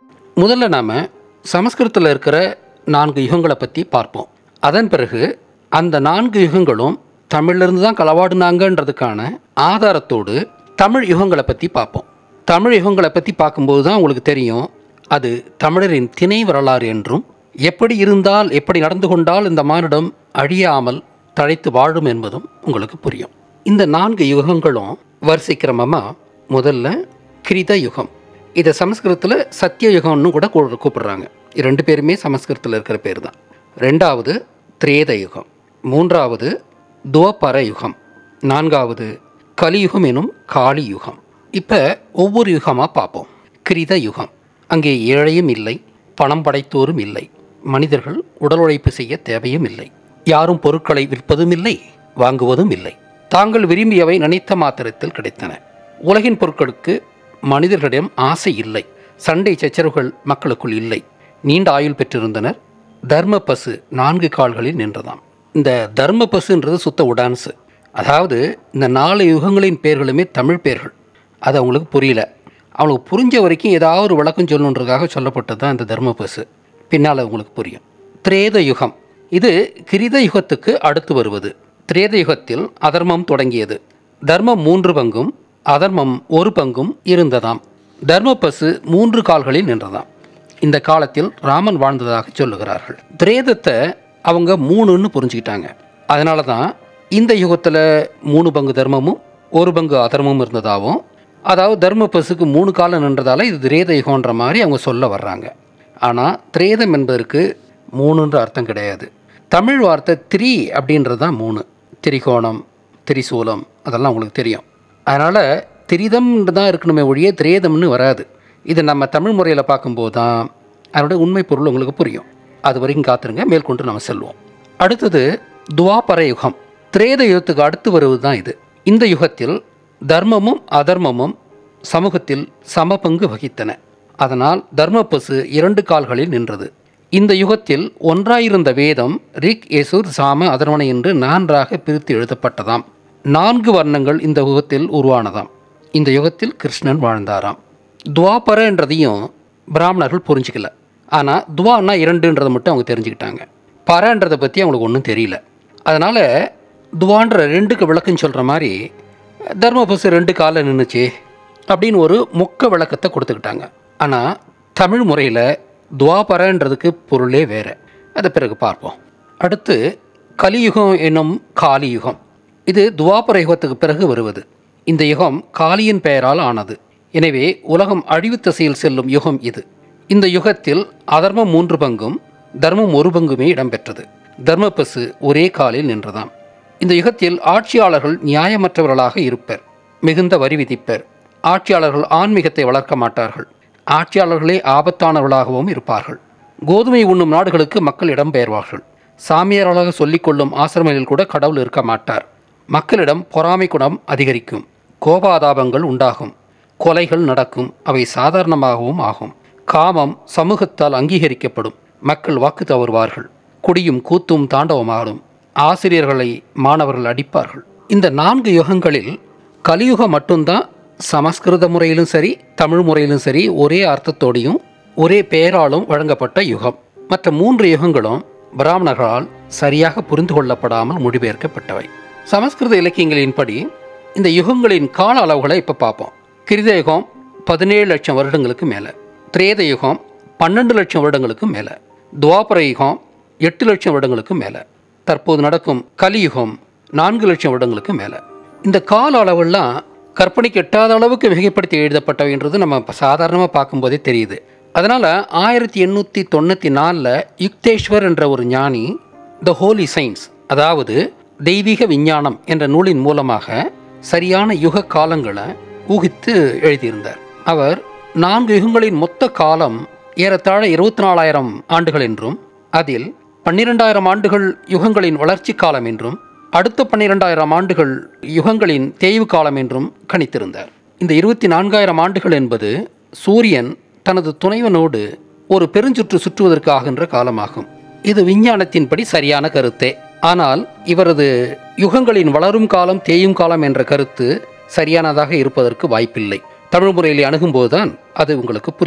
முதல்ல நாம் சமஸ்கிருதத்தில் இருக்கிற நான்கு யுகங்களை பற்றி பார்ப்போம் அதன் பிறகு அந்த நான்கு யுகங்களும் தமிழ்லேருந்து தான் களவாடுனாங்கன்றதுக்கான ஆதாரத்தோடு தமிழ் யுகங்களை பற்றி பார்ப்போம் தமிழ் யுகங்களை பற்றி பார்க்கும்போது தான் உங்களுக்கு தெரியும் அது தமிழரின் திணை வரலாறு என்றும் எப்படி இருந்தால் எப்படி நடந்து கொண்டால் இந்த மானிடம் அழியாமல் தழைத்து வாழும் என்பதும் உங்களுக்கு புரியும் இந்த நான்கு யுகங்களும் வரிசைக்கிரமமாக முதல்ல கிரித யுகம் இதை சமஸ்கிருதத்தில் சத்திய யுகம்னு கூட கூ- கூப்பிடுறாங்க இது ரெண்டு பேருமே சமஸ்கிருதத்தில் இருக்கிற பேர் தான் ரெண்டாவது திரேத யுகம் மூன்றாவது துவபர யுகம் நான்காவது கலியுகம் எனும் காளி யுகம் இப்போ ஒவ்வொரு யுகமாக பார்ப்போம் கிரித யுகம் அங்கே ஏழையும் இல்லை பணம் படைத்தோரும் இல்லை மனிதர்கள் உடல் உழைப்பு செய்ய தேவையும் இல்லை யாரும் பொருட்களை விற்பதும் இல்லை வாங்குவதும் இல்லை தாங்கள் விரும்பியவை நினைத்த மாத்திரத்தில் கிடைத்தன உலகின் பொருட்களுக்கு மனிதர்களிடம் ஆசை இல்லை சண்டை சச்சரவுகள் மக்களுக்குள் இல்லை நீண்ட ஆயுள் பெற்றிருந்தனர் தர்ம பசு நான்கு கால்களில் நின்றதாம் இந்த தர்ம பசுன்றது சுத்த உடான்ஸு அதாவது இந்த நாலு யுகங்களின் பேர்களுமே தமிழ் பேர்கள் அது அவங்களுக்கு புரியல அவங்களுக்கு புரிஞ்ச வரைக்கும் ஏதாவது ஒரு விளக்கம் சொல்லணுன்றதுக்காக சொல்லப்பட்டது தான் இந்த தர்ம பசு பின்னால் அவங்களுக்கு புரியும் திரேத யுகம் இது கிரித யுகத்துக்கு அடுத்து வருவது திரேத யுகத்தில் அதர்மம் தொடங்கியது தர்மம் மூன்று பங்கும் அதர்மம் ஒரு பங்கும் இருந்ததாம் தர்ம பசு மூன்று கால்களில் நின்றதாம் இந்த காலத்தில் ராமன் வாழ்ந்ததாக சொல்லுகிறார்கள் திரேதத்தை அவங்க மூணுன்னு புரிஞ்சுக்கிட்டாங்க அதனால தான் இந்த யுகத்தில் மூணு பங்கு தர்மமும் ஒரு பங்கு அதர்மமும் இருந்ததாகவும் அதாவது தர்ம பசுக்கு மூணு காலம் நின்றதால இது திரேத யுகம்ன்ற மாதிரி அவங்க சொல்ல வர்றாங்க ஆனால் திரேதம் என்பதற்கு மூணுன்ற அர்த்தம் கிடையாது தமிழ் வார்த்தை திரி அப்படின்றது தான் மூணு திரிகோணம் திரிசூலம் அதெல்லாம் உங்களுக்கு தெரியும் அதனால் திரிதம்னு தான் இருக்கணுமே ஒழிய திரேதம்னு வராது இது நம்ம தமிழ் முறையில் பார்க்கும்போது தான் அதோட உண்மை பொருள் உங்களுக்கு புரியும் அது வரைக்கும் காத்துருங்க மேற்கொண்டு நம்ம செல்வோம் அடுத்தது துவாபர யுகம் திரேத யுகத்துக்கு அடுத்து வருவது தான் இது இந்த யுகத்தில் தர்மமும் அதர்மமும் சமூகத்தில் சமபங்கு வகித்தன அதனால் தர்மபசு இரண்டு கால்களில் நின்றது இந்த யுகத்தில் ஒன்றாயிருந்த வேதம் ரிக் எசுர் சாம அதர்வன என்று நான்காக பிரித்து எழுதப்பட்டதாம் நான்கு வர்ணங்கள் இந்த யுகத்தில் உருவானதாம் இந்த யுகத்தில் கிருஷ்ணன் வாழ்ந்தாராம் துவாபர என்றதையும் பிராமணர்கள் புரிஞ்சுக்கல ஆனால் துவான்னா இரண்டுன்றதை மட்டும் அவங்க தெரிஞ்சுக்கிட்டாங்க பரன்றதை பற்றி அவங்களுக்கு ஒன்றும் தெரியல அதனால் துவான்ற ரெண்டுக்கு விளக்கம் சொல்கிற மாதிரி தர்மபசு ரெண்டு காலில் நின்றுச்சு அப்படின்னு ஒரு மொக்க விளக்கத்தை கொடுத்துக்கிட்டாங்க ஆனால் தமிழ் முறையில் துவாபரன்றதுக்கு பொருளே வேறு அதை பிறகு பார்ப்போம் அடுத்து கலியுகம் என்னும் காலியுகம் இது துவாபர யுகத்துக்கு பிறகு வருவது இந்த யுகம் காளியின் பெயரால் ஆனது எனவே உலகம் அழிவு திசையில் செல்லும் யுகம் இது இந்த யுகத்தில் அதர்மம் மூன்று பங்கும் தர்மம் ஒரு பங்குமே இடம்பெற்றது தர்மபசு ஒரே காலில் நின்றதாம் இந்த யுகத்தில் ஆட்சியாளர்கள் நியாயமற்றவர்களாக இருப்பர் மிகுந்த வரி விதிப்பர் ஆட்சியாளர்கள் ஆன்மீகத்தை வளர்க்க மாட்டார்கள் ஆட்சியாளர்களே ஆபத்தானவர்களாகவும் இருப்பார்கள் கோதுமை உண்ணும் நாடுகளுக்கு மக்கள் இடம்பெயர்வார்கள் சாமியார்களாக சொல்லிக்கொள்ளும் ஆசிரமங்களில் கூட கடவுள் இருக்க மாட்டார் மக்களிடம் பொறாமை குணம் அதிகரிக்கும் கோபாதாபங்கள் உண்டாகும் கொலைகள் நடக்கும் அவை சாதாரணமாகவும் ஆகும் காமம் சமூகத்தால் அங்கீகரிக்கப்படும் மக்கள் வாக்கு தவறுவார்கள் குடியும் கூத்தும் தாண்டவமாடும் ஆசிரியர்களை மாணவர்கள் அடிப்பார்கள் இந்த நான்கு யுகங்களில் கலியுகம் மட்டும்தான் சமஸ்கிருத முறையிலும் சரி தமிழ் முறையிலும் சரி ஒரே அர்த்தத்தோடையும் ஒரே பெயராலும் வழங்கப்பட்ட யுகம் மற்ற மூன்று யுகங்களும் பிராமணர்களால் சரியாக புரிந்து கொள்ளப்படாமல் மொழிபெயர்க்கப்பட்டவை சமஸ்கிருத இலக்கியங்களின்படி இந்த யுகங்களின் கால அளவுகளை இப்போ பார்ப்போம் கிருத யுகம் பதினேழு லட்சம் வருடங்களுக்கு மேலே திரேத யுகம் பன்னெண்டு லட்சம் வருடங்களுக்கு மேலே துவாபர யுகம் எட்டு லட்சம் வருடங்களுக்கு மேலே தற்போது நடக்கும் கலியுகம் நான்கு லட்சம் வருடங்களுக்கு மேலே இந்த கால அளவெல்லாம் கற்பனைக்கு எட்டாத அளவுக்கு மிகைப்படுத்தி எழுதப்பட்டவைன்றது நம்ம இப்போ சாதாரணமாக பார்க்கும்போதே தெரியுது அதனால் ஆயிரத்தி எண்ணூற்றி தொண்ணூற்றி நாலில் யுக்தேஸ்வர் என்ற ஒரு ஞானி த ஹோலி சயின்ஸ் அதாவது தெய்வீக விஞ்ஞானம் என்ற நூலின் மூலமாக சரியான யுக காலங்களை ஊகித்து எழுதியிருந்தார் அவர் நான்கு யுகங்களின் மொத்த காலம் ஏறத்தாழ இருபத்தி நாலாயிரம் ஆண்டுகள் என்றும் அதில் பன்னிரெண்டாயிரம் ஆண்டுகள் யுகங்களின் வளர்ச்சி காலம் என்றும் அடுத்த பன்னிரெண்டாயிரம் ஆண்டுகள் யுகங்களின் தேய்வு காலம் என்றும் கணித்திருந்தார் இந்த இருபத்தி நான்காயிரம் ஆண்டுகள் என்பது சூரியன் தனது துணைவனோடு ஒரு பெருஞ்சுற்று சுற்றுவதற்காகின்ற காலமாகும் இது விஞ்ஞானத்தின்படி சரியான கருத்தே ஆனால் இவரது யுகங்களின் வளரும் காலம் தேயும் காலம் என்ற கருத்து சரியானதாக இருப்பதற்கு வாய்ப்பில்லை தமிழ் முறையில் அணுகும்போதுதான் அது உங்களுக்கு புரியும்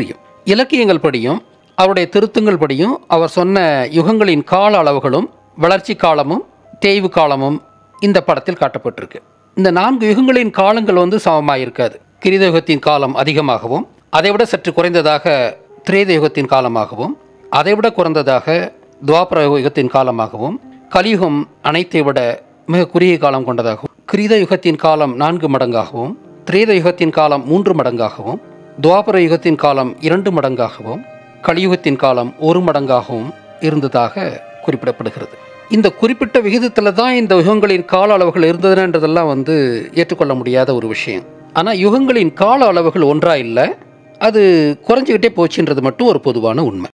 இலக்கியங்கள் படியும் அவருடைய திருத்தங்கள் படியும் அவர் சொன்ன யுகங்களின் கால அளவுகளும் வளர்ச்சி காலமும் தேய்வு காலமும் இந்த படத்தில் காட்டப்பட்டிருக்கு இந்த நான்கு யுகங்களின் காலங்கள் வந்து சமமாக இருக்காது கிரித யுகத்தின் காலம் அதிகமாகவும் அதைவிட சற்று குறைந்ததாக திரேத யுகத்தின் காலமாகவும் அதைவிட குறைந்ததாக துவாபர யுகத்தின் காலமாகவும் கலியுகம் அனைத்தை விட மிக குறுகிய காலம் கொண்டதாகவும் கிரீத யுகத்தின் காலம் நான்கு மடங்காகவும் திரேத யுகத்தின் காலம் மூன்று மடங்காகவும் துவாபர யுகத்தின் காலம் இரண்டு மடங்காகவும் கலியுகத்தின் காலம் ஒரு மடங்காகவும் இருந்ததாக குறிப்பிடப்படுகிறது இந்த குறிப்பிட்ட விகிதத்தில் தான் இந்த யுகங்களின் கால அளவுகள் இருந்ததுன்றதெல்லாம் வந்து ஏற்றுக்கொள்ள முடியாத ஒரு விஷயம் ஆனால் யுகங்களின் கால அளவுகள் ஒன்றா இல்லை அது குறைஞ்சிக்கிட்டே போச்சுன்றது மட்டும் ஒரு பொதுவான உண்மை